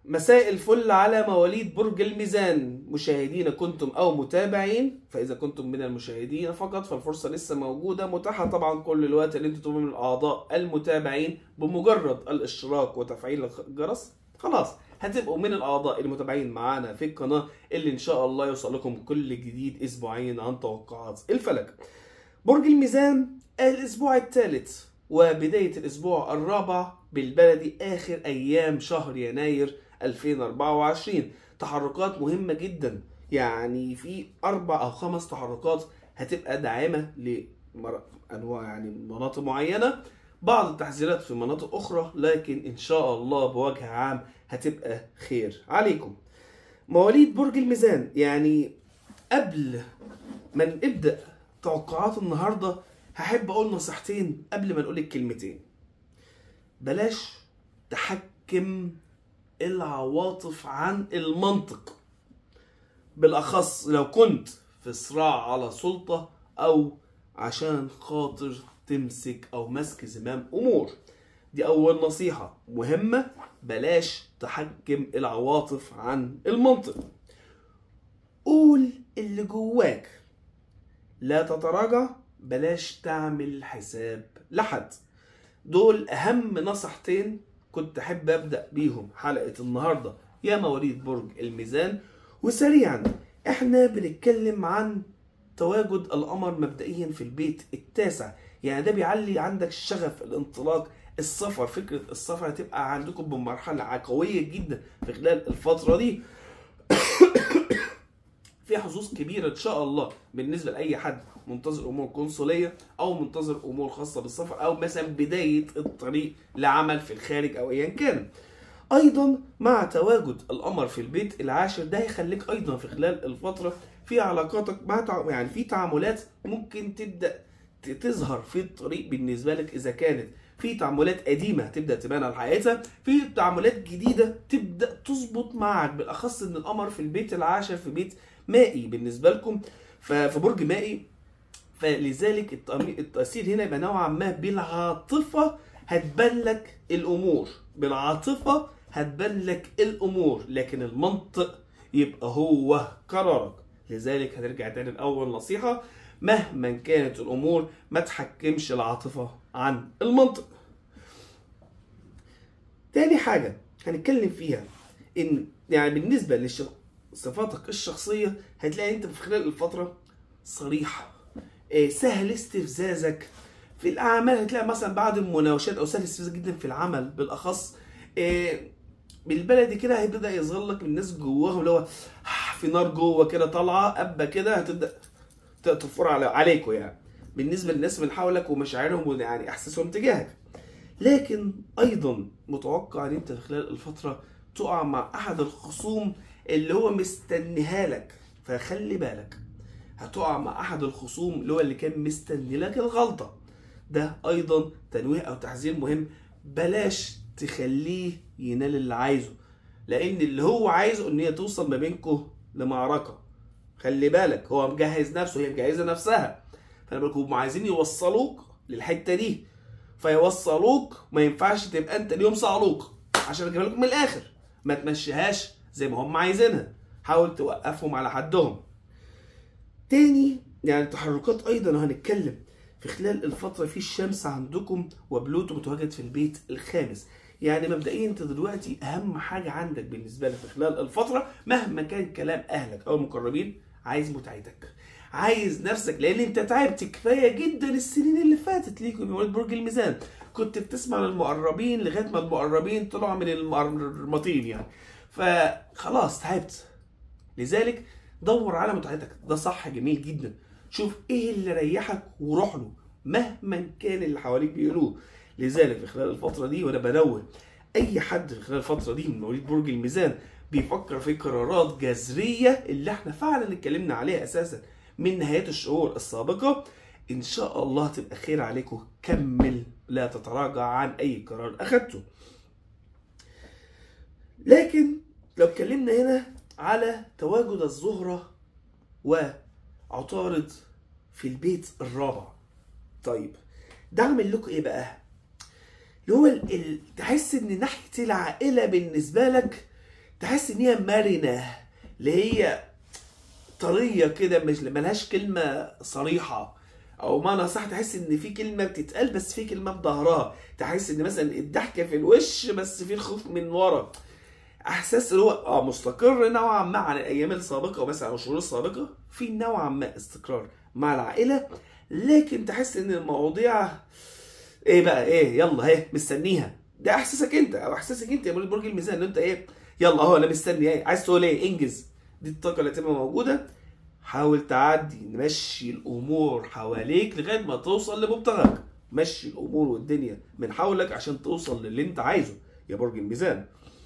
مساء الفل على مواليد برج الميزان مشاهدين كنتم او متابعين فاذا كنتم من المشاهدين فقط فالفرصه لسه موجوده متاحه طبعا كل الوقت اللي انتم تبقوا من الاعضاء المتابعين بمجرد الاشتراك وتفعيل الجرس خلاص هتبقوا من الاعضاء المتابعين معانا في القناه اللي ان شاء الله يوصل لكم كل جديد اسبوعيا عن توقعات الفلك برج الميزان الاسبوع الثالث وبدايه الاسبوع الرابع بالبلدي اخر ايام شهر يناير 2024 تحركات مهمه جدا يعني في اربع او خمس تحركات هتبقى داعمه لانواع يعني مناطق معينه بعض التحذيرات في مناطق اخرى لكن ان شاء الله بوجه عام هتبقى خير عليكم مواليد برج الميزان يعني قبل ما نبدا توقعات النهارده هحب اقول نصيحتين قبل ما نقول الكلمتين بلاش تحكم العواطف عن المنطق بالاخص لو كنت في صراع على سلطه او عشان خاطر تمسك او مسك زمام امور دي اول نصيحه مهمه بلاش تحكم العواطف عن المنطق قول اللي جواك لا تتراجع بلاش تعمل حساب لحد دول اهم نصيحتين كنت احب ابدا بيهم حلقه النهارده يا مواليد برج الميزان وسريعا احنا بنتكلم عن تواجد القمر مبدئيا في البيت التاسع يعني ده بيعلي عندك شغف الانطلاق السفر فكره السفر هتبقى عندكم بمرحله قويه جدا في خلال الفتره دي في حظوظ كبيرة إن شاء الله بالنسبة لأي حد منتظر أمور قنصلية أو منتظر أمور خاصة بالسفر أو مثلا بداية الطريق لعمل في الخارج أو أيا كان. أيضا مع تواجد القمر في البيت العاشر ده هيخليك أيضا في خلال الفترة في علاقاتك مع تع... يعني في تعاملات ممكن تبدأ تظهر في الطريق بالنسبة لك إذا كانت في تعاملات قديمة تبدأ تبان على حقيقتها في تعاملات جديدة تبدأ تظبط معك بالأخص إن القمر في البيت العاشر في بيت مائي بالنسبه لكم ففي برج مائي فلذلك التاثير هنا يبقى نوعا ما بالعاطفه هتبان لك الامور بالعاطفه هتبان لك الامور لكن المنطق يبقى هو قرارك لذلك هنرجع تاني لاول نصيحه مهما كانت الامور ما تحكمش العاطفه عن المنطق تاني حاجه هنتكلم فيها ان يعني بالنسبه للشخص صفاتك الشخصية هتلاقي انت في خلال الفترة صريح سهل استفزازك في الأعمال هتلاقي مثلا بعد المناوشات أو سهل استفزازك جدا في العمل بالأخص بالبلدي كده هيبدأ يظهر لك الناس جواهم اللي هو في نار جوه كده طالعة قبة كده هتبدأ تفور على عليكم يعني بالنسبة للناس من حولك ومشاعرهم ويعني إحساسهم تجاهك لكن أيضا متوقع إن أنت في خلال الفترة تقع مع أحد الخصوم اللي هو مستنيها لك فخلي بالك هتقع مع احد الخصوم اللي هو اللي كان مستني لك الغلطه ده ايضا تنويه او تحذير مهم بلاش تخليه ينال اللي عايزه لان اللي هو عايزه ان هي توصل ما بينكم لمعركه خلي بالك هو مجهز نفسه هي مجهزه نفسها فانا بالك هم عايزين يوصلوك للحته دي فيوصلوك ما ينفعش تبقى انت اليوم صعلوك عشان اجيب لكم من الاخر ما تمشيهاش زي ما هم عايزينها حاول توقفهم على حدهم تاني يعني تحركات ايضا هنتكلم في خلال الفتره في الشمس عندكم وبلوتو متواجد في البيت الخامس يعني مبدئيا انت دلوقتي اهم حاجه عندك بالنسبه لك في خلال الفتره مهما كان كلام اهلك او المقربين عايز متعتك عايز نفسك لان انت تعبت كفايه جدا السنين اللي فاتت ليكم من ولد برج الميزان كنت بتسمع للمقربين لغايه ما المقربين طلعوا من المرمطين يعني فخلاص تعبت لذلك دور على متعتك ده صح جميل جدا شوف ايه اللي ريحك وروح له مهما كان اللي حواليك بيقولوه لذلك في خلال الفتره دي وانا بنوه اي حد في خلال الفتره دي من مواليد برج الميزان بيفكر في قرارات جذريه اللي احنا فعلا اتكلمنا عليها اساسا من نهايات الشهور السابقه ان شاء الله تبقى خير عليكم كمل لا تتراجع عن اي قرار اخدته لكن لو اتكلمنا هنا على تواجد الزهرة وعطارد في البيت الرابع طيب ده عامل لكم ايه بقى اللي هو ال... ال... تحس ان ناحيه العائله بالنسبه لك تحس ان هي مرنه اللي هي طريه كده مش ملهاش كلمه صريحه او معنى صح تحس ان في كلمه بتتقال بس في كلمه بظهرها تحس ان مثلا الضحكه في الوش بس في الخوف من ورا احساس اللي هو اه مستقر نوعا ما عن الايام السابقه ومثلا او الشهور السابقه في نوعا ما استقرار مع العائله لكن تحس ان المواضيع ايه بقى ايه يلا اهي مستنيها ده احساسك انت او احساسك انت يا مريض برج الميزان ان انت ايه يلا اهو انا مستني ايه عايز تقول ايه انجز دي الطاقه اللي هتبقى موجوده حاول تعدي نمشي الامور حواليك لغايه ما توصل لمبتغاك مشي الامور والدنيا من حولك عشان توصل للي انت عايزه يا برج الميزان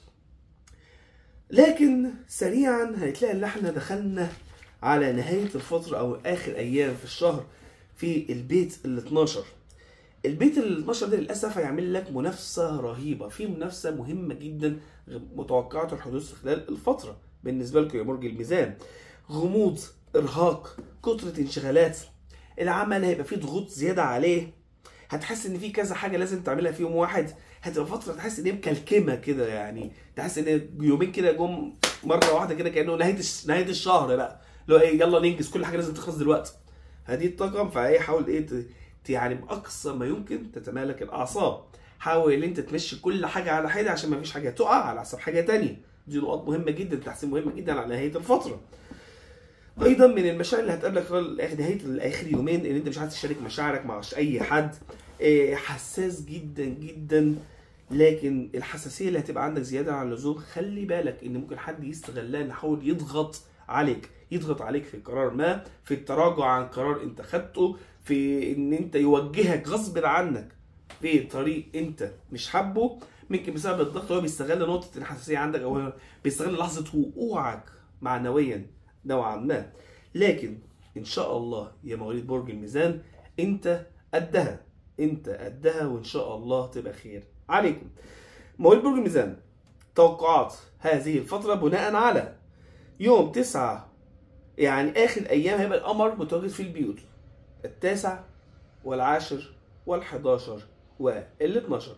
لكن سريعا هتلاقي ان احنا دخلنا على نهايه الفتره او اخر ايام في الشهر في البيت ال 12 البيت ال 12 ده للاسف هيعمل لك منافسه رهيبه في منافسه مهمه جدا متوقعه الحدوث خلال الفتره بالنسبه لكم يا برج الميزان غموض ارهاق كتره انشغالات العمل هيبقى فيه ضغوط زياده عليه هتحس ان في كذا حاجه لازم تعملها في يوم واحد هتبقى فتره تحس ان هي مكلكمه كده يعني تحس ان يومين كده جم مره واحده كده كانه نهايه نهايه الشهر بقى اللي هو ايه يلا ننجز كل حاجه لازم تخلص دلوقتي هذه الطاقم فايه حاول ايه يعني باقصى ما يمكن تتمالك الاعصاب حاول ان انت تمشي كل حاجه على حده عشان ما فيش حاجه تقع على حساب حاجه تانية دي نقاط مهمه جدا تحسين مهمه جدا على نهايه الفتره ايضا من المشاعر اللي هتقابلك خلال نهايه الاخر يومين ان انت مش عايز تشارك مشاعرك مع اي حد حساس جدا جدا لكن الحساسيه اللي هتبقى عندك زياده عن اللزوم خلي بالك ان ممكن حد يستغلها ان يحاول يضغط عليك يضغط عليك في قرار ما في التراجع عن قرار انت خدته في ان انت يوجهك غصب عنك في طريق انت مش حابه ممكن بسبب الضغط هو بيستغل نقطه الحساسيه عندك او بيستغل لحظه وقوعك معنويا نوعا ما لكن ان شاء الله يا مواليد برج الميزان انت قدها انت قدها وان شاء الله تبقى خير عليكم مواليد برج الميزان توقعات هذه الفترة بناء على يوم تسعة يعني آخر أيام هيبقى القمر متواجد في البيوت التاسع والعاشر والحداشر والاتناشر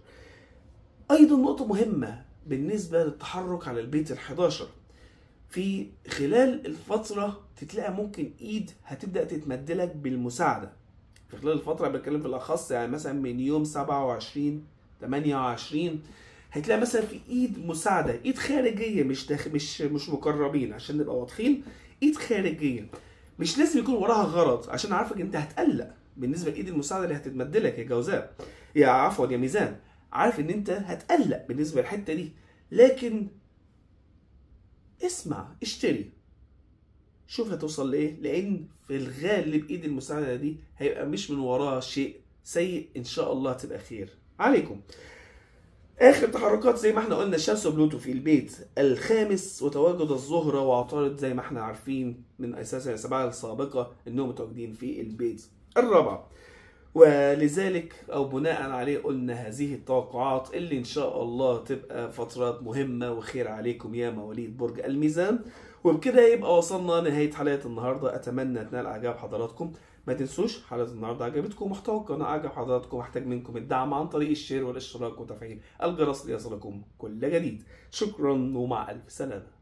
أيضا نقطة مهمة بالنسبة للتحرك على البيت الحداشر في خلال الفترة تتلاقي ممكن ايد هتبدأ تتمدلك بالمساعدة في خلال الفترة بتكلم في الأخص يعني مثلا من يوم 27 28 هتلاقي مثلا في ايد مساعدة ايد خارجية مش داخل مش مش مقربين عشان نبقى واضحين ايد خارجية مش لازم يكون وراها غرض عشان عارفك انت هتقلق بالنسبة لايد المساعدة اللي هتتمدلك يا جوزاء يا عفوا يا ميزان عارف ان انت هتقلق بالنسبة للحتة دي لكن اسمع اشتري شوف هتوصل لايه لان في الغالب ايد المساعده دي هيبقى مش من وراها شيء سيء ان شاء الله هتبقى خير عليكم اخر تحركات زي ما احنا قلنا الشمس وبلوتو في البيت الخامس وتواجد الزهره وعطارد زي ما احنا عارفين من اساس السبعه السابقه انهم متواجدين في البيت الرابع ولذلك او بناء عليه قلنا هذه التوقعات اللي ان شاء الله تبقى فترات مهمه وخير عليكم يا مواليد برج الميزان وبكده يبقى وصلنا نهايه حلقه النهارده اتمنى تنال اعجاب حضراتكم ما تنسوش حلقه النهارده عجبتكم محتوى القناه عجب حضراتكم محتاج منكم الدعم عن طريق الشير والاشتراك وتفعيل الجرس ليصلكم كل جديد شكرا ومع الف سلامه